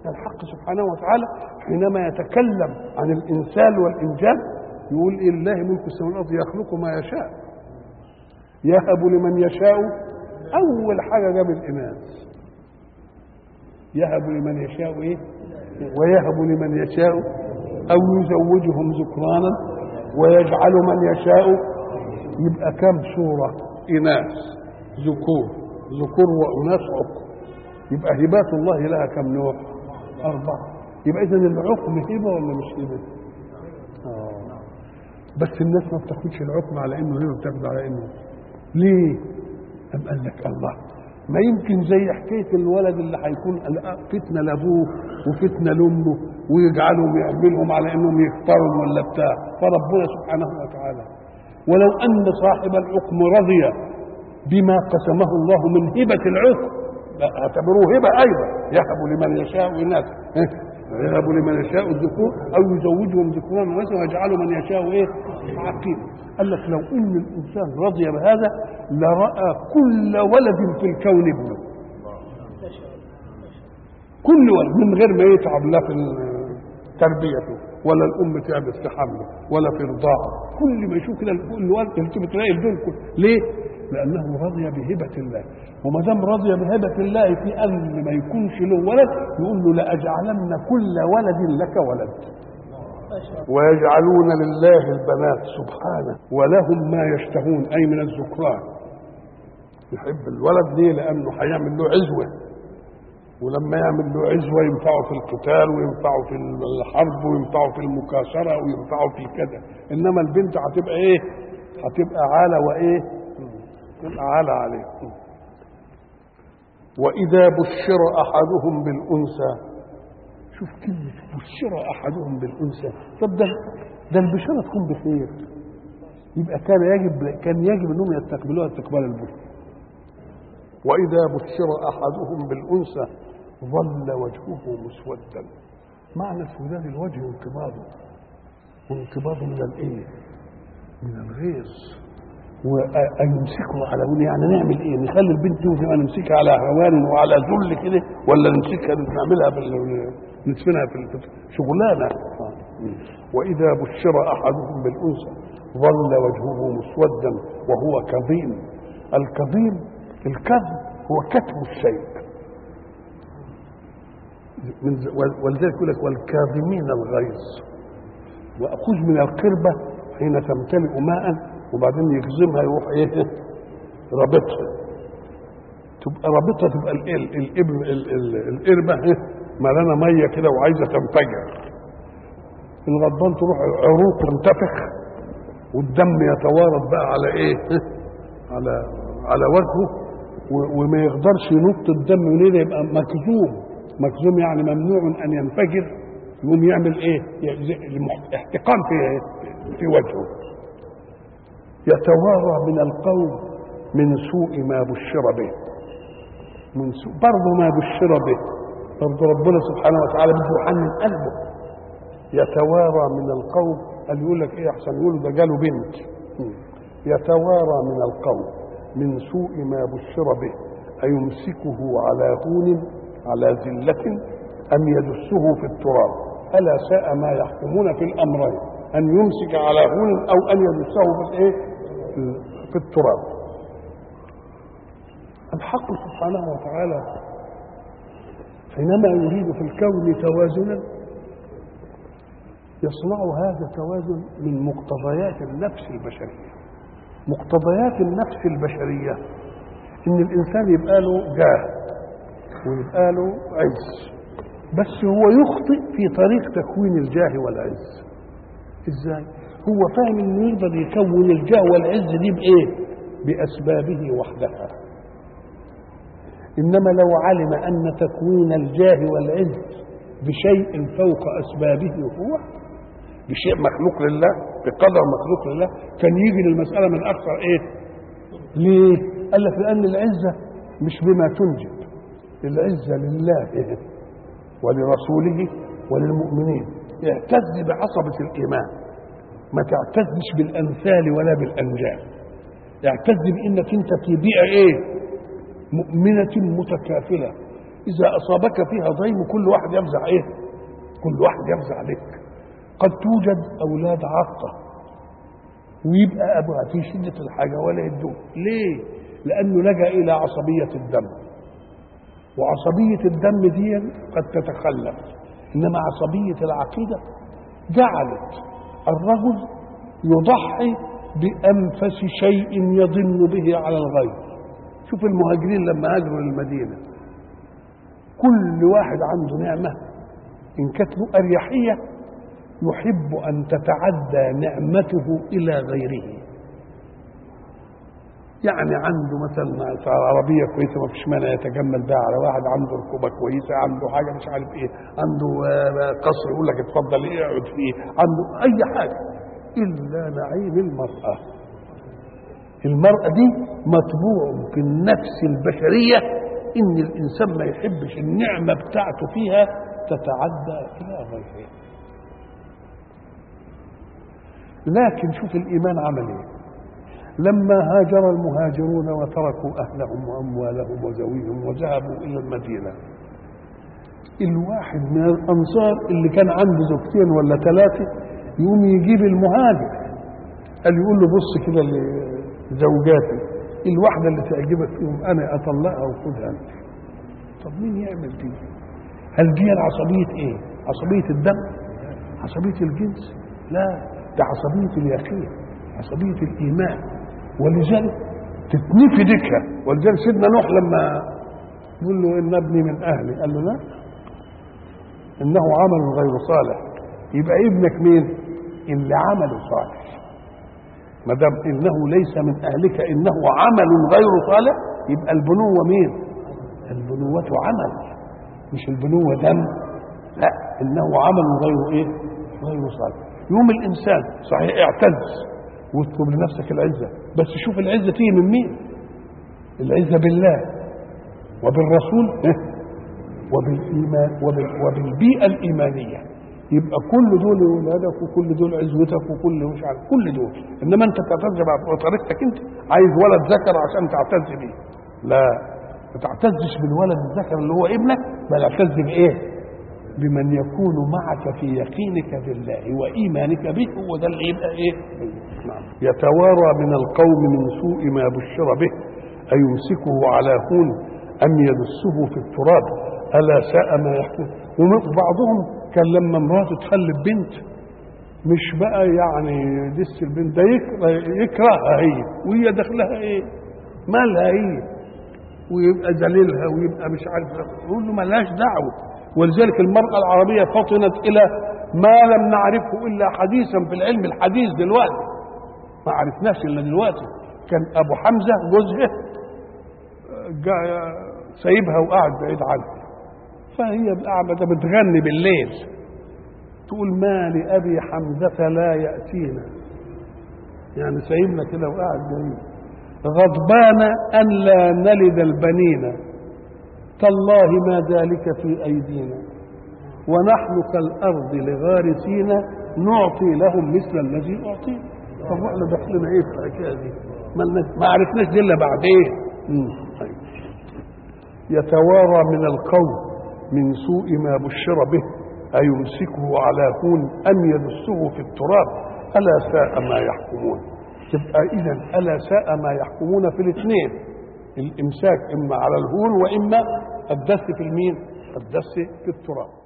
الحق سبحانه وتعالى حينما يتكلم عن الإنسان والإنجاب يقول لله ملك السماوات والأرض يخلق ما يشاء يهب لمن يشاء أول حاجة جاب الإناث يهب لمن يشاء إيه ويهب لمن يشاء أو يزوجهم ذكرانا ويجعل من يشاء يبقى كم صورة إناث ذكور ذكور وأناث عقم يبقى هبات الله لها كم نوع أربعة يبقى إذا العقم هبة ولا مش هبة؟ آه. بس الناس ما بتاخدش العقم على إنه هبة بتاخد على إنه ليه؟ أم قال لك الله ما يمكن زي حكاية الولد اللي هيكون فتنة لأبوه وفتنة لأمه ويجعلهم يعملهم على إنهم يختاروا ولا بتاع فربنا سبحانه وتعالى ولو أن صاحب العقم رضي بما قسمه الله من هبة العقم اعتبروه هبة أيضا يهب لمن يشاء إناث يهب لمن يشاء الذكور أو يزوجهم ذكورا وإناثا ويجعل من يشاء إيه عقيما قال لك لو إن الإنسان رضي بهذا لرأى كل ولد في الكون ابنه كل ولد من غير ما يتعب لا في تربيته ولا الام تعبت في حمله ولا في رضاعه كل ما يشوف كده كل ولد انت بتلاقي الدول كل ليه؟ لانه رضي بهبه الله وما دام رضي بهبه الله في ان ما يكونش له ولد يقول له لاجعلن كل ولد لك ولد ويجعلون لله البنات سبحانه ولهم ما يشتهون اي من الذكران يحب الولد ليه لانه هيعمل له عزوه ولما يعمل له عزوه ينفعه في القتال وينفعه في الحرب وينفعه في المكاسره وينفعه في كذا انما البنت هتبقى ايه هتبقى عاله وايه تبقى عاله عليه واذا بشر احدهم بالانثى شوف كلمة بشر أحدهم بالأنثى طب ده ده البشارة تكون بخير يبقى كان يجب كان يجب أنهم يستقبلوها استقبال البشر وإذا بشر أحدهم بالأنثى ظل وجهه مسودا معنى سودان الوجه انقباضه وانقباضه من الايه؟ من الغيظ وأن يمسكه على هون يعني نعمل ايه؟ نخلي البنت توفي نمسكها على هوان وعلى ذل كده ولا نمسكها نعملها بال ندفنها في شغلانه واذا بشر احدهم بالانثى ظل وجهه مسودا وهو كظيم الكظيم الكظم هو كتم الشيء من ولذلك يقول لك والكاظمين الغيظ واخذ من القربه حين تمتلئ ماء وبعدين يكظمها يروح ايه رابطها تبقى رابطها تبقى القربه ملانه ميه كده وعايزه تنفجر الغضبان تروح عروق تنتفخ والدم يتوارد بقى على ايه على على وجهه وما يقدرش ينط الدم منين يبقى مكذوم مكذوم يعني ممنوع ان ينفجر يقوم يعمل ايه احتقان في في وجهه يتوارى من القوم من سوء ما بشر به من سوء برضه ما بشر به برضه ربنا سبحانه وتعالى بده يحنن قلبه يتوارى من القوم قال يقول لك ايه احسن يقولوا ده جاله بنت يتوارى من القوم من سوء ما بشر به أيمسكه على هون على ذلة أم يدسه في التراب ألا ساء ما يحكمون في الأمرين أن يمسك على هون أو أن يدسه في الإيه؟ في التراب الحق سبحانه وتعالى حينما يريد في الكون توازنا يصنع هذا التوازن من مقتضيات النفس البشريه مقتضيات النفس البشريه ان الانسان يبقى له جاه ويبقى له عز بس هو يخطئ في طريق تكوين الجاه والعز ازاي هو فاهم انه يقدر يكون الجاه والعز دي بايه باسبابه وحدها انما لو علم ان تكوين الجاه والعز بشيء فوق اسبابه هو بشيء مخلوق لله بقدر مخلوق لله كان يجي للمساله من اكثر ايه ليه قال لك لان العزه مش بما تنجب العزه لله إيه؟ ولرسوله وللمؤمنين اعتز بعصبه الايمان ما تعتزش بالامثال ولا بالانجام اعتز بانك انت في بيئه ايه مؤمنه متكافله اذا اصابك فيها ضيم كل واحد يفزع ايه كل واحد يفزع لك قد توجد اولاد عاقه ويبقى ابوها في شده الحاجه ولا يدوه ليه لانه لجا الى عصبيه الدم وعصبيه الدم دي قد تتخلف انما عصبيه العقيده جعلت الرجل يضحي بانفس شيء يظن به على الغير شوف المهاجرين لما هاجروا للمدينه كل واحد عنده نعمه ان كانت له اريحيه يحب ان تتعدى نعمته الى غيره يعني عنده مثلا عربيه كويسه ما فيش مانع يتجمل بها على واحد عنده ركوبه كويسه عنده حاجه مش عارف ايه عنده قصر يقول لك اتفضل اقعد فيه عنده اي حاجه الا نعيم المراه المراه دي مطبوع في النفس البشريه ان الانسان ما يحبش النعمه بتاعته فيها تتعدى الى غيره لكن شوف الايمان عمل ايه لما هاجر المهاجرون وتركوا اهلهم واموالهم وزويهم وذهبوا الى المدينه الواحد من الانصار اللي كان عنده زوجتين ولا ثلاثه يقوم يجيب المهاجر قال يقول له بص كده لزوجاتي الواحده اللي تعجبك فيهم انا اطلقها وخدها انت طب مين يعمل دي هل دي عصبيه ايه عصبيه الدم عصبيه الجنس لا ده عصبيه اليقين عصبيه الايمان ولذلك تتنفي ديكها ولذلك سيدنا نوح لما يقول له ان ابني من اهلي قال له لا انه عمل غير صالح يبقى ابنك مين اللي عمله صالح ما دام انه ليس من اهلك انه عمل غير صالح يبقى البنوه مين البنوه عمل مش البنوه دم لا انه عمل غير ايه غير صالح يوم الانسان صحيح اعتز واطلب لنفسك العزه بس شوف العزه تيجي من مين العزه بالله وبالرسول وبالايمان وبالبيئه الايمانيه يبقى كل دول ولادك وكل دول عزوتك وكل مش عارف كل دول انما انت تعتز بطريقتك انت عايز ولد ذكر عشان تعتز بيه لا ما تعتزش بالولد الذكر اللي هو ابنك بل اعتز بايه؟ بمن يكون معك في يقينك بالله وايمانك به هو ده اللي يبقى ايه؟ نعم. يتوارى من القوم من سوء ما بشر به أيمسكه على هون أم يدسه في التراب ألا ساء ما يحكم وبعضهم كان لما مراته تخلف بنت مش بقى يعني دس البنت ده يكره يكرهها هي وهي داخلها ايه؟ مالها هي ويبقى ذليلها ويبقى مش عارف يقول له ملهاش دعوه ولذلك المرأة العربية فطنت إلى ما لم نعرفه إلا حديثا في العلم الحديث دلوقتي ما عرفناش إلا دلوقتي كان أبو حمزة جوزها سايبها وقاعد بعيد عنها فهي قاعدة بتغني بالليل تقول ما لأبي حمزة لا يأتينا يعني سايبنا كده وقاعد بعيد غضبان أن لا نلد البنين تالله ما ذلك في أيدينا ونحن كالأرض لغارسين نعطي لهم مثل الذي أعطينا طب احنا داخلين ايه في الحكايه دي؟ ما عرفناش دي الا بعدين طيب. يتوارى من القوم من سوء ما بشر به أيمسكه على هون أم يدسه في التراب ألا ساء ما يحكمون تبقى إذا ألا ساء ما يحكمون في الاثنين الإمساك إما على الهون وإما الدس في المين الدس في التراب